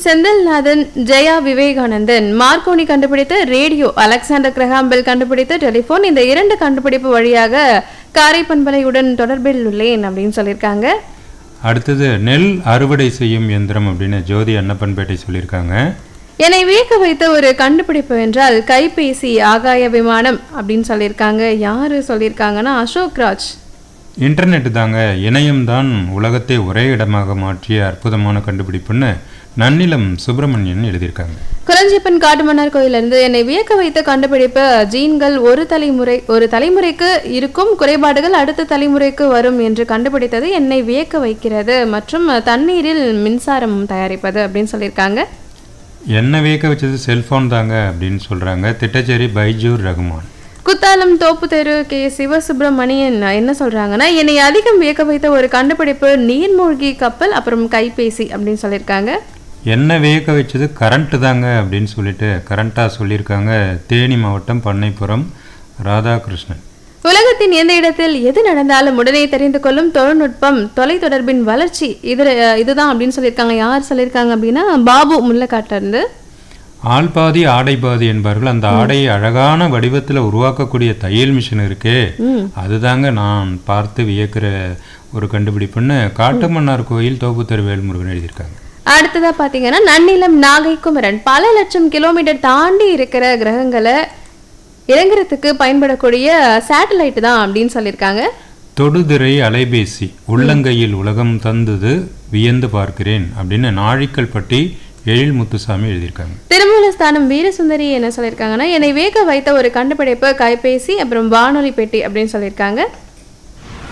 Senthilnathan Jaya Vivekanandan Marconi கண்டுபிடித்த radio Alexander Graham Bell கண்டுபிடித்த telephone இந்த இரண்டு கண்டுபிடிப்பு வழியாக காரைப்பண்பலையுடன் தொடர்பில் உள்ளேன் அப்படின்னு சொல்லியிருக்காங்க அடுத்தது நெல் அறுவடை செய்யும் இயந்திரம் அப்படின்னு ஜோதி அன்னப்பன்பேட்டை சொல்லியிருக்காங்க என்னை வியக்க வைத்த ஒரு கண்டுபிடிப்பு என்றால் கைபேசி ஆகாய விமானம் அப்படின்னு சொல்லியிருக்காங்க யாரு சொல்லியிருக்காங்கன்னா அசோக் ராஜ் இன்டர்நெட் தாங்க இணையம்தான் உலகத்தை ஒரே இடமாக மாற்றிய அற்புதமான கண்டுபிடிப்புன்னு நன்னிலம் சுப்பிரமணியன் எழுதியிருக்காங்க குலஞ்சிப்பன் காட்டுமன்னார் கோயிலிருந்து என்னை வியக்க வைத்த கண்டுபிடிப்பு ஜீன்கள் ஒரு தலைமுறை ஒரு தலைமுறைக்கு இருக்கும் குறைபாடுகள் அடுத்த தலைமுறைக்கு வரும் என்று கண்டுபிடித்தது என்னை வியக்க வைக்கிறது மற்றும் தண்ணீரில் மின்சாரம் தயாரிப்பது அப்படின்னு சொல்லியிருக்காங்க என்ன வியக்க வச்சது செல்போன் தாங்க அப்படின்னு சொல்றாங்க திட்டச்சேரி பைஜூர் ரகுமான் குத்தாலம் தோப்பு தெரு கே சிவசுப்பிரமணியன் என்ன சொல்றாங்கன்னா என்னை அதிகம் வியக்க வைத்த ஒரு கண்டுபிடிப்பு நீர்மூழ்கி கப்பல் அப்புறம் கைபேசி அப்படின்னு சொல்லியிருக்காங்க என்ன வியக்க வச்சது கரண்ட்டு தாங்க அப்படின்னு சொல்லிட்டு கரண்ட்டாக சொல்லியிருக்காங்க தேனி மாவட்டம் பண்ணைப்புறம் ராதாகிருஷ்ணன் உலகத்தின் எந்த இடத்தில் எது நடந்தாலும் உடனே தெரிந்து கொள்ளும் தொழில்நுட்பம் தொலைத்தொடர்பின் வளர்ச்சி இது இதுதான் அப்படின்னு சொல்லியிருக்காங்க யார் சொல்லியிருக்காங்க அப்படின்னா பாபு முல்லக்காட்டுல இருந்து ஆள் பாதி ஆடை பாதி என்பார்கள் அந்த ஆடையை அழகான வடிவத்தில் உருவாக்கக்கூடிய தையல் மிஷின் இருக்கே ம். அதுதாங்க நான் பார்த்து வியக்கிற ஒரு கண்டுபிடிப்புன்னு காட்டுமன்னார் கோயில் தோப்புத்தெரு வேல்முருகன் எழுதியிருக்காங்க அடுத்ததா பாத்தீங்கன்னா நன்னிலம் நாகை குமரன் பல லட்சம் கிலோமீட்டர் தாண்டி இருக்கிற கிரகங்களை இறங்குறதுக்கு பயன்படக்கூடிய சேட்டலைட் தான் அப்படின்னு சொல்லியிருக்காங்க தொடுதிரை அலைபேசி உள்ளங்கையில் உலகம் தந்தது வியந்து பார்க்கிறேன் அப்படின்னு நாழிக்கல் பட்டி எழில் முத்துசாமி எழுதியிருக்காங்க திருமூலஸ்தானம் வீரசுந்தரி என்ன சொல்லியிருக்காங்கன்னா என்னை வேக வைத்த ஒரு கண்டுபிடிப்பு கைபேசி அப்புறம் வானொலி பெட்டி அப்படின்னு சொல்லியிருக்காங்க